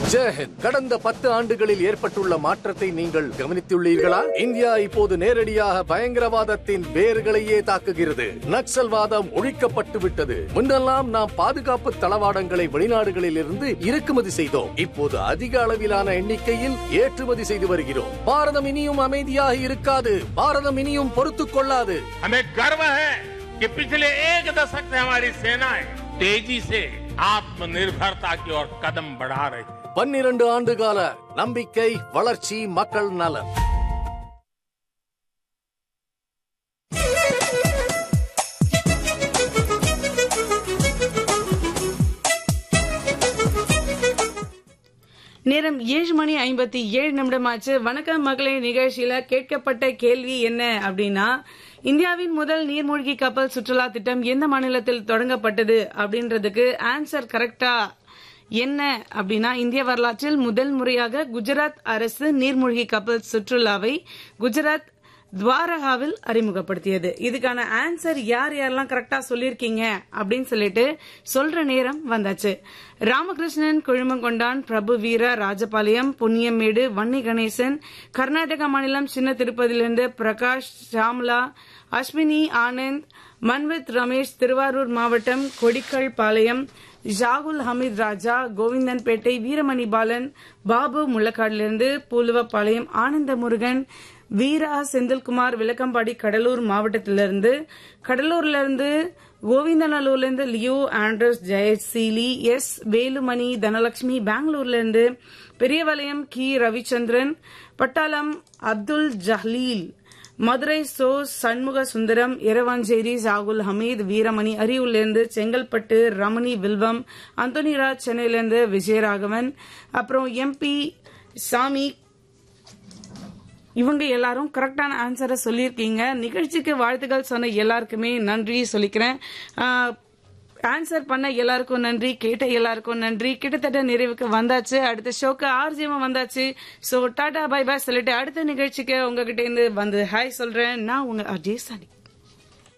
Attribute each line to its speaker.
Speaker 1: ஜெயஹிந்த் கடந்த பத்து ஆண்டுகளில் ஏற்பட்டுள்ள மாற்றத்தை நீங்கள் கவனித்துள்ளீர்களா இந்தியா இப்போது நேரடியாக பயங்கரவாதத்தின் வேர்களையே தாக்குகிறது நக்சல்வாதம் ஒழிக்கப்பட்டு விட்டது முன்னெல்லாம் நாம் பாதுகாப்பு தளவாடங்களை வெளிநாடுகளில் இருந்து இறக்குமதி செய்தோம் இப்போது அதிக அளவிலான எண்ணிக்கையில் ஏற்றுமதி செய்து வருகிறோம் பாரதம் இனியும் அமைதியாக இருக்காது பாரதம் இனியும் பொறுத்துக் கொள்ளாது
Speaker 2: हमें गर्व है कि पिछले एक दशक से हमारी सेनाएं तेजी से आत्मनिर्भरता की ओर कदम बढ़ा रही है
Speaker 1: பன்னிரண்டு ஆண்டு கால நம்பிக்கை வளர்ச்சி மக்கள் நலன்
Speaker 3: நேரம் ஏழு மணி ஐம்பத்தி ஏழு நிமிடமாச்சு வணக்கம் மகளே நிகழ்ச்சியில கேட்கப்பட்ட கேள்வி என்ன அப்படின்னா இந்தியாவின் முதல் நீர்மூழ்கி கப்பல் சுற்றுலா திட்டம் எந்த மாநிலத்தில் தொடங்கப்பட்டது அப்படின்றதுக்கு ஆன்சர் கரெக்டா என்ன அப்படின்னா இந்திய வரலாற்றில் முதல் முறையாக குஜராத் அரசு நீர்மூழ்கி கப்பல் சுற்றுலாவை குஜராத் துவாரகாவில் அறிமுகப்படுத்தியது இதுக்கான ஆன்சர் யார் யாரெல்லாம் கரெக்டா சொல்லியிருக்கீங்க அப்படின்னு சொல்லிட்டு சொல்ற நேரம் வந்தாச்சு ராமகிருஷ்ணன் குழுமங்கொண்டான் பிரபு வீரா ராஜபாளையம் புண்ணியமேடு வன்னி கணேசன் கர்நாடக மாநிலம் சின்ன திருப்பதியிலிருந்து பிரகாஷ் ஷாம்லா அஸ்வினி ஆனந்த் மன்வித் ரமேஷ் திருவாரூர் மாவட்டம் கொடிக்கல் பாளையம் ஜாகுல் ஹமீத் ராஜா கோவிந்தன்பேட்டை வீரமணி பாலன் பாபு முள்ளக்காடிலிருந்து பூலுவப்பாளையம் ஆனந்த முருகன் வீரா செந்தில்குமார் விளக்கம்பாடி கடலூர் மாவட்டத்திலிருந்து கடலூர்ல கோவிந்தநல்லூர்ல இருந்து Leo Andrews Jayaseeli S Velumani Dhanalakshmi பெங்களூர்ல இருந்து பெரியவலயம் கி ரவிச்சந்திரன் பட்டாளம் அப்துல் ஜஹ்லீல் மதுரை சோ சண்முக சுந்தரம் இரவாஞ்சேரி சாகுல் ஹமீத் வீரமணி அரியூர்லேருந்து செங்கல்பட்டு ரமணி வில்வம் அந்தோனிராஜ் சென்னையிலேருந்து விஜயராகவன் அப்புறம் எம்பி சாமி இவங்க எல்லாரும் கரெக்டான ஆன்சரை சொல்லியிருக்கீங்க நிகழ்ச்சிக்கு வாழ்த்துக்கள் சொன்ன எல்லாருக்குமே நன்றி சொல்லிக்கிறேன் ஆன்சர் பண்ண எல்லாருக்கும் நன்றி கேட்ட எல்லாருக்கும் நன்றி கிட்டத்தட்ட நிறைவுக்கு வந்தாச்சு அடுத்த ஷோக்கு ஆர்ஜியமா வந்தாச்சு சோ டாடா பை பாய் சொல்லிட்டு அடுத்த நிகழ்ச்சிக்கு உங்ககிட்ட இருந்து வந்து ஹாய் சொல்றேன் நான் உங்க அஜய் சாணி